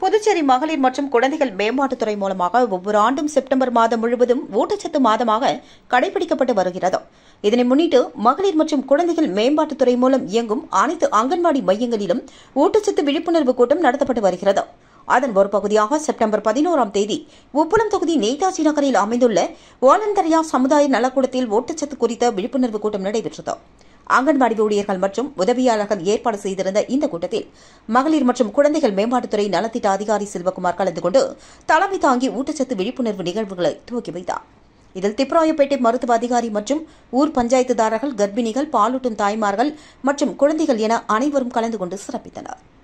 புதுச்சேரி மகளிர் மற்றும் குழந்தைகள் மேம்பாட்டுத்துறை மூலமாக ஒவ்வொரு ஆண்டும் செப்டம்பர் மாதம் முழுவதும் ஊட்டச்சத்து மாதமாக கடைபிடிக்கப்பட்டு வருகிறது இதனை முன்னிட்டு மகளிர் மற்றும் குழந்தைகள் மேம்பாட்டுத்துறை மூலம் இயங்கும் அனைத்து அங்கன்வாடி மையங்களிலும் ஊட்டச்சத்து விழிப்புணர்வு கூட்டம் நடத்தப்பட்டு வருகிறது அதன் ஒரு பகுதியாக செப்டம்பர் பதினோராம் தேதி உப்பளம் தொகுதி நேதாஜி நகரில் அமைந்துள்ள வாலந்தரியா சமுதாய நலக்கூடத்தில் ஊட்டச்சத்து குறித்த விழிப்புணர்வு கூட்டம் நடைபெற்றது அங்கன்வாடி ஊழியர்கள் மற்றும் உதவியாளர்கள் ஏற்பாடு செய்திருந்த இந்த கூட்டத்தில் மகளிர் மற்றும் குழந்தைகள் மேம்பாட்டுத்துறை நலத்திட்ட அதிகாரி செல்வகுமார் கலந்து கொண்டு தலைமை தாங்கி ஊட்டச்சத்து விழிப்புணர்வு நிகழ்வுகளை துவக்கி வைத்தார் இதில் திப்ராயப்பேட்டை மருத்துவ அதிகாரி மற்றும் ஊர் பஞ்சாயத்துதாரர்கள் கர்ப்பிணிகள் பாலூட்டும் தாய்மார்கள் மற்றும் குழந்தைகள் என அனைவரும் கலந்து கொண்டு சிறப்பித்தனர்